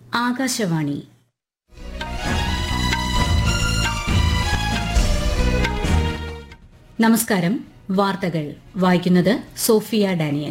ആകാശവാണി നമസ്കാരം വാർത്തകൾ വായിക്കുന്നത് സോഫിയ ഡാനിയൽ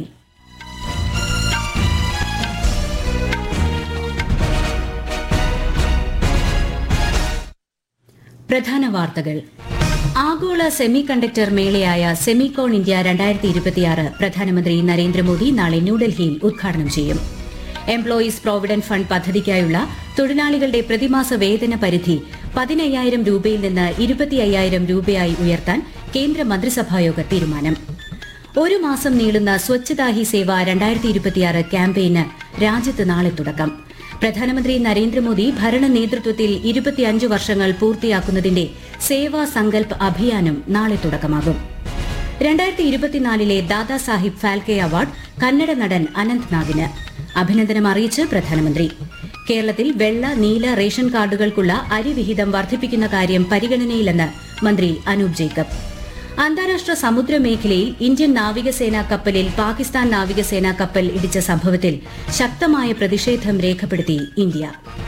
പ്രധാന വാർത്തകൾ ആഗോള സെമി കണ്ടക്ടർ മേളയായ സെമികോൺ ഇന്ത്യ രണ്ടായിരത്തി ഇരുപത്തിയാറ് പ്രധാനമന്ത്രി നരേന്ദ്രമോദി നാളെ ന്യൂഡൽഹിയിൽ ഉദ്ഘാടനം ചെയ്യും എംപ്ലോയീസ് പ്രോവിഡന്റ് ഫണ്ട് പദ്ധതിക്കായുള്ള തൊഴിലാളികളുടെ പ്രതിമാസ വേതന പരിധി പതിനയ്യായിരം രൂപയിൽ നിന്ന് ഇരുപത്തി അയ്യായിരം രൂപയായി ഉയർത്താൻ കേന്ദ്ര മന്ത്രിസഭായോഗ തീരുമാനം ഒരു മാസം നീളുന്ന സ്വച്ഛതാ ഹി സേവ രണ്ടായിരത്തി ഇരുപത്തിയാറ് ക്യാമ്പയിന് രാജ്യത്ത് നാളെ തുടക്കം പ്രധാനമന്ത്രി നരേന്ദ്രമോദി ഭരണ നേതൃത്വത്തിൽ ഇരുപത്തിയഞ്ച് വർഷങ്ങൾ പൂർത്തിയാക്കുന്നതിന്റെ സേവാ സങ്കൽപ് അഭിയാനും നാളെ തുടക്കമാകും രണ്ടായിരത്തി ഇരുപത്തിനാലിലെ ദാദാ സാഹിബ് ഫാൽക്കെ അവാർഡ് കന്നഡ നടൻ അനന്ത് നാഗിന് അഭിനന്ദനം അറിയിച്ച് പ്രധാനമന്ത്രി കേരളത്തിൽ വെള്ള നീല റേഷൻ കാർഡുകൾക്കുള്ള അരിവിഹിതം വർദ്ധിപ്പിക്കുന്ന കാര്യം പരിഗണനയിലെന്ന് മന്ത്രി അനൂപ് ജേക്കബ് അന്താരാഷ്ട്ര സമുദ്ര മേഖലയിൽ ഇന്ത്യൻ നാവികസേനാ കപ്പലിൽ പാകിസ്ഥാൻ നാവികസേനാ കപ്പൽ ഇടിച്ച സംഭവത്തിൽ ശക്തമായ പ്രതിഷേധം രേഖപ്പെടുത്തി ഇന്ത്യ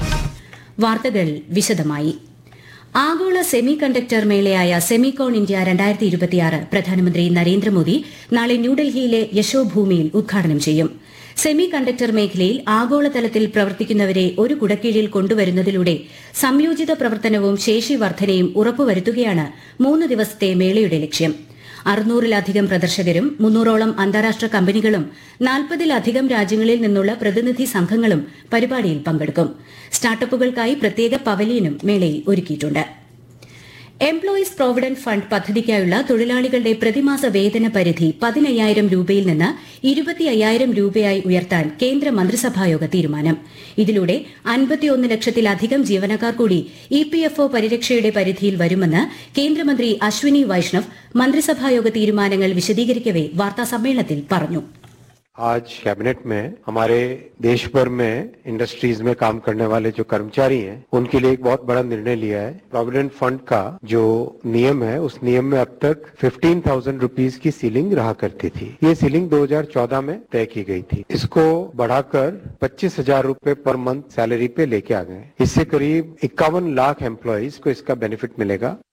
വാർത്തകൾ വിശദമായി ആഗോള സെമി കണ്ടക്ടർ മേളയായ സെമികോൺ ഇന്ത്യ രണ്ടായിരത്തി ഇരുപത്തിയാറ് പ്രധാനമന്ത്രി നരേന്ദ്രമോദി നാളെ ന്യൂഡൽഹിയിലെ യശോഭൂമിയിൽ ഉദ്ഘാടനം ചെയ്യും സെമി കണ്ടക്ടർ മേഖലയിൽ ആഗോളതലത്തിൽ പ്രവർത്തിക്കുന്നവരെ ഒരു കുടക്കീഴിൽ കൊണ്ടുവരുന്നതിലൂടെ സംയോജിത പ്രവർത്തനവും ശേഷി വർധനയും ഉറപ്പുവരുത്തുകയാണ് മൂന്ന് ദിവസത്തെ മേളയുടെ ലക്ഷ്യം അറുന്നൂറിലധികം പ്രദർശകരും മുന്നൂറോളം അന്താരാഷ്ട്ര കമ്പനികളും നാൽപ്പതിലധികം രാജ്യങ്ങളിൽ നിന്നുള്ള പ്രതിനിധി സംഘങ്ങളും പരിപാടിയിൽ പങ്കെടുക്കും സ്റ്റാർട്ടപ്പുകൾക്കായി പ്രത്യേക പവലിയനും മേളയിൽ ഒരുക്കിയിട്ടുണ്ട് എംപ്ലോയീസ് പ്രോവിഡന്റ് ഫണ്ട് പദ്ധതിക്കായുള്ള തൊഴിലാളികളുടെ പ്രതിമാസ വേതന പരിധി പതിനയ്യായിരം രൂപയിൽ നിന്ന് ഇരുപത്തി അയ്യായിരം രൂപയായി ഉയർത്താൻ കേന്ദ്ര മന്ത്രിസഭായോഗ തീരുമാനം ഇതിലൂടെ അൻപത്തിയൊന്ന് ലക്ഷത്തിലധികം ജീവനക്കാർ കൂടി ഇ പി എഫ് ഒ പരിരക്ഷയുടെ പരിധിയിൽ വരുമെന്ന് കേന്ദ്രമന്ത്രി അശ്വിനി വൈഷ്ണവ് മന്ത്രിസഭായോഗ തീരുമാനങ്ങൾ വിശദീകരിക്കവെ വാർത്താസമ്മേളനത്തിൽ പറഞ്ഞു आज कैबिनेट में हमारे देश भर में इंडस्ट्रीज में काम करने वाले जो कर्मचारी हैं उनके लिए एक बहुत बड़ा निर्णय लिया है प्रोविडेंट फंड का जो नियम है उस नियम में अब तक फिफ्टीन थाउजेंड रुपीज की सीलिंग रहा करती थी ये सीलिंग 2014 में तय की गई थी इसको बढ़ाकर पच्चीस हजार रूपए पर मंथ सैलरी पे लेके आ गए इससे करीब इक्यावन लाख एम्प्लॉयज को इसका बेनिफिट मिलेगा